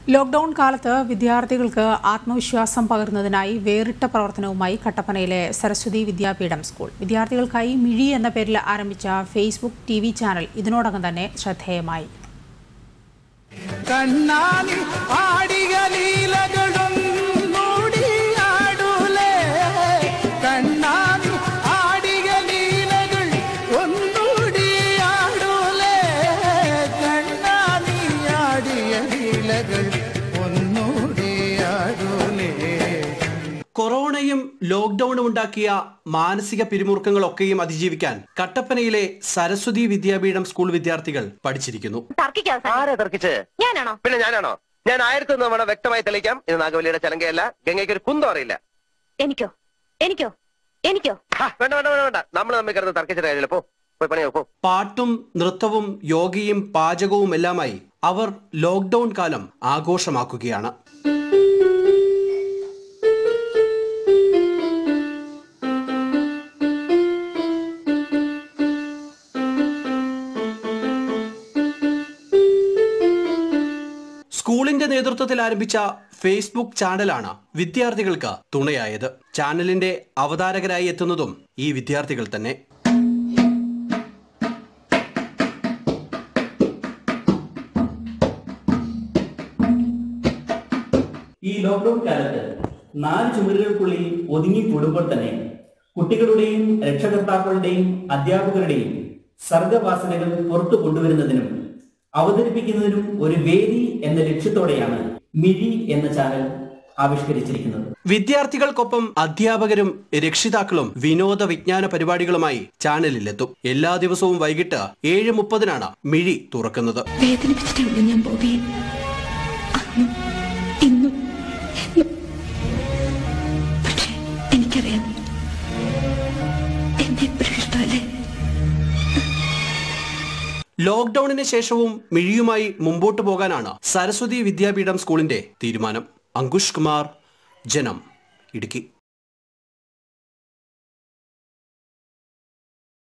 Lockdown കാലത്ത് വിദ്യാർത്ഥികൾക്ക് ആത്മവിശ്വാസം പകരുന്നതിനായി വേറിട്ട പ്രവർത്തനവുമായി കട്ടപ്പനയിലെ സരസ്വതി വിദ്യാപീഠം സ്കൂൾ വിദ്യാർത്ഥികൾക്കായി മിഴി എന്ന പേരിൽ ആരംഭിച്ച ഫേസ്ബുക്ക് ടി വി ചാനൽ ഇതിനോടകം തന്നെ ശ്രദ്ധേയമായി കണ്ണാനി ആടിക ലീലകളും ആടൂലേ കണ്ണാനി ആടിക ലീലകൾ ഒന്നൂടി ആടൂലേ കണ്ണാനി ആടിയ ലീലകൾ ഒന്നൂടി ആടൂലേ കൊറോണയും ലോക്ക്ഡൌണും ഉണ്ടാക്കിയ മാനസിക പിരിമുറുക്കങ്ങളൊക്കെയും അതിജീവിക്കാൻ കട്ടപ്പനയിലെ സരസ്വതി വിദ്യാപീഠം സ്കൂൾ വിദ്യാർത്ഥികൾ പഠിച്ചിരിക്കുന്നു തർക്കിക്കാൻ സാർ. ആരെ തർക്കിച്ച് ഞാനാണോ പിന്നെ ഞാനാണോ ഞാൻ ആയിരത്തി ഒന്ന് തവണ വ്യക്തമായി തെളിയിക്കാം ഇത് നാഗവല്ലിയുടെ ചലങ്കയല്ല ഗംഗയ്ക്ക് ഒരു കുന്തം അറിയില്ല എനിക്കോ എനിക്കോ എനിക്കോ ഹാ, വേണ്ട വേണ്ട വേണ്ട വേണ്ട നമ്മൾ തമ്മിൽ കിടന്ന് തർക്കിച്ചിട്ട് കാര്യമില്ല പോ പോയി പണിയോ പോ പാട്ടും നൃത്തവും യോഗയും പാചകവും എല്ലാമായി അവർ ലോക്ക്ഡൌൺ കാലം ആഘോഷമാക്കുകയാണ് സ്കൂളിന്റെ നേതൃത്വത്തിൽ ആരംഭിച്ച ഫേസ്ബുക്ക് ചാനലാണ് വിദ്യാർത്ഥികൾക്ക് തുണയായത് ചാനലിന്റെ അവതാരകരായി എത്തുന്നതും ഈ വിദ്യാർത്ഥികൾ തന്നെ ഈ ലോക്ക്ഡൌൺ കാലത്ത് നാല് ചുമരുകൾക്കുള്ളിൽ ഒതുങ്ങിക്കൂടുമ്പോൾ തന്നെ കുട്ടികളുടെയും രക്ഷകർത്താക്കളുടെയും അധ്യാപകരുടെയും സർഗവാസനകൾ പുറത്തു കൊണ്ടുവരുന്നതിനും അവതരിപ്പിക്കുന്നതിനും ഒരു വേദി എന്ന ലക്ഷ്യത്തോടെയാണ് മിഴി എന്ന ചാനൽ ആവിഷ്കരിച്ചിരിക്കുന്നത് വിദ്യാർത്ഥികൾക്കൊപ്പം അധ്യാപകരും രക്ഷിതാക്കളും വിനോദ വിജ്ഞാന പരിപാടികളുമായി ചാനലിലെത്തും എല്ലാ ദിവസവും വൈകിട്ട് ഏഴ് മുപ്പതിനാണ് മിഴി തുറക്കുന്നത് വേദനിപ്പിച്ചിട്ടുണ്ട് ഞാൻ ബോബിയെ അന്നും ഇന്നും എന്നും പക്ഷെ എനിക്കറിയാം എന്നെ എപ്പോഴും ഇഷ്ടമല്ലേ ലോക്ക്ഡൌണിന് ശേഷവും മിഴിയുമായി മുമ്പോട്ടു പോകാനാണ് സരസ്വതി വിദ്യാപീഠം സ്കൂളിന്റെ തീരുമാനം അങ്കുഷ് കുമാർ ജനം ഇടുക്കി